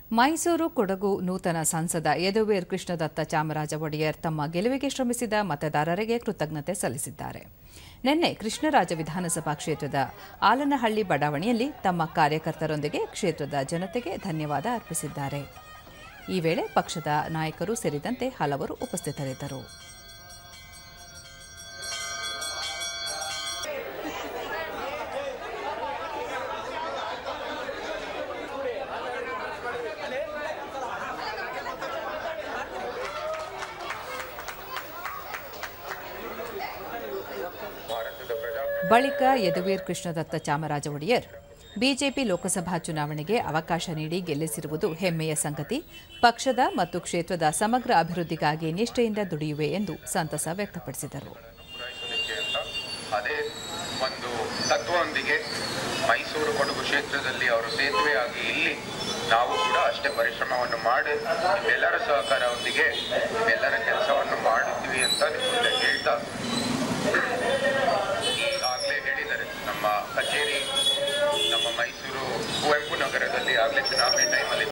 ಮೈಸೂರು ಕೊಡಗು ನೂತನ ಸಂಸದ ಯದುವೀರ್ ಕೃಷ್ಣದತ್ತ ಚಾಮರಾಜ ಒಡೆಯರ್ ತಮ್ಮ ಗೆಲುವಿಗೆ ಶ್ರಮಿಸಿದ ಮತದಾರರಿಗೆ ಕೃತಜ್ಞತೆ ಸಲ್ಲಿಸಿದ್ದಾರೆ ನಿನ್ನೆ ಕೃಷ್ಣರಾಜ ವಿಧಾನಸಭಾ ಕ್ಷೇತ್ರದ ಆಲನಹಳ್ಳಿ ಬಡಾವಣೆಯಲ್ಲಿ ತಮ್ಮ ಕಾರ್ಯಕರ್ತರೊಂದಿಗೆ ಕ್ಷೇತ್ರದ ಜನತೆಗೆ ಧನ್ಯವಾದ ಅರ್ಪಿಸಿದ್ದಾರೆ ಈ ವೇಳೆ ಪಕ್ಷದ ನಾಯಕರು ಸೇರಿದಂತೆ ಹಲವರು ಉಪಸ್ಥಿತರಿದ್ದರು ಬಳಿಕ ಯದುವೀರ್ ಕೃಷ್ಣದತ್ತ ಚಾಮರಾಜ ಒಡೆಯರ್ ಬಿಜೆಪಿ ಲೋಕಸಭಾ ಚುನಾವಣೆಗೆ ಅವಕಾಶ ನೀಡಿ ಗೆಲ್ಲಿಸಿರುವುದು ಹೆಮ್ಮೆಯ ಸಂಗತಿ ಪಕ್ಷದ ಮತ್ತು ಕ್ಷೇತ್ರದ ಸಮಗ್ರ ಅಭಿವೃದ್ಧಿಗಾಗಿ ನಿಷ್ಠೆಯಿಂದ ದುಡಿಯುವೆ ಎಂದು ಸಂತಸ ವ್ಯಕ್ತಪಡಿಸಿದರು ಪೂರೈಸಲಿಕ್ಕೆ ಅಂತ ಅದೇ ಒಂದು ತತ್ವದೊಂದಿಗೆ ಮೈಸೂರು ಕೊಡಗು ಕ್ಷೇತ್ರದಲ್ಲಿ ಅವರು ಸೇತುವೆಯಾಗಿ ಇಲ್ಲಿ ನಾವು ಕೂಡ ಅಷ್ಟೇ ಪರಿಶ್ರಮವನ್ನು ಮಾಡಿ ನಿಮ್ಮೆಲ್ಲರ ಸಹಕಾರದೊಂದಿಗೆ ನಿಮ್ಮೆಲ್ಲರ ಕೆಲಸವನ್ನು ಮಾಡುತ್ತೀವಿ ಅಂತ ನಿಮ್ಮ ಮುಂದೆ ಹೇಳ್ತಾ ಈಗಾಗಲೇ ಹೇಳಿದ್ದಾರೆ ನಮ್ಮ ಕಚೇರಿ ನಮ್ಮ ಮೈಸೂರು ಕುವೆಂಪು ನಗರದಲ್ಲಿ ಆಗಲೇ ಚುನಾವಣೆ ಟೈಮಲ್ಲಿ